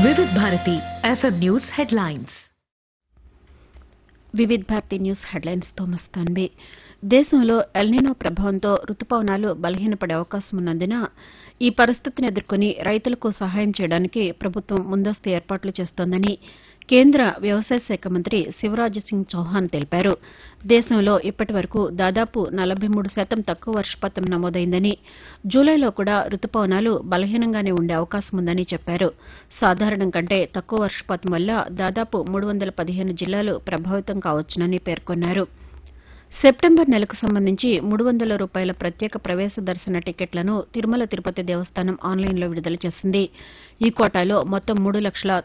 వివిధ Bharati FM news headlines Vividh Bharati news headlines తో మస్తాన్బి దేశంలో ఎల్నినో ప్రభావంతో రుతుపవనాలు బలహీనపడే అవకాశం ఉన్నందున ఈ పరిస్థితిని ఎదుర్కొని రైతులకు సహాయం చేయడానికి ప్రభుత్వం ముందస్తు ఏర్పాట్లు చేస్తోందని కేంద్ర వ్యవసాయ శాఖ మంత్రి శివరాజ్ సింగ్ చౌహాన్ తెలిపారు దేశంలో ఇప్పటి వరకు దాదాపు నలభై మూడు శాతం తక్కువ వర్షపాతం నమోదైందని జూలైలో కూడా రుతుపవనాలు బలహీనంగానే ఉండే అవకాశం ఉందని చెప్పారు సాధారణం కంటే తక్కువ వర్షపాతం వల్ల దాదాపు మూడు వందల పదిహేను జిల్లాలు ప్రభావితం కావచ్చునని పేర్కొన్నారు సెప్టెంబర్ నెలకు సంబంధించి మూడు వందల రూపాయల ప్రత్యేక ప్రవేశ దర్శన టికెట్లను తిరుమల తిరుపతి దేవస్థానం ఆన్లైన్లో విడుదల చేసింది ఈ కోటాలో మొత్తం మూడు లక్షల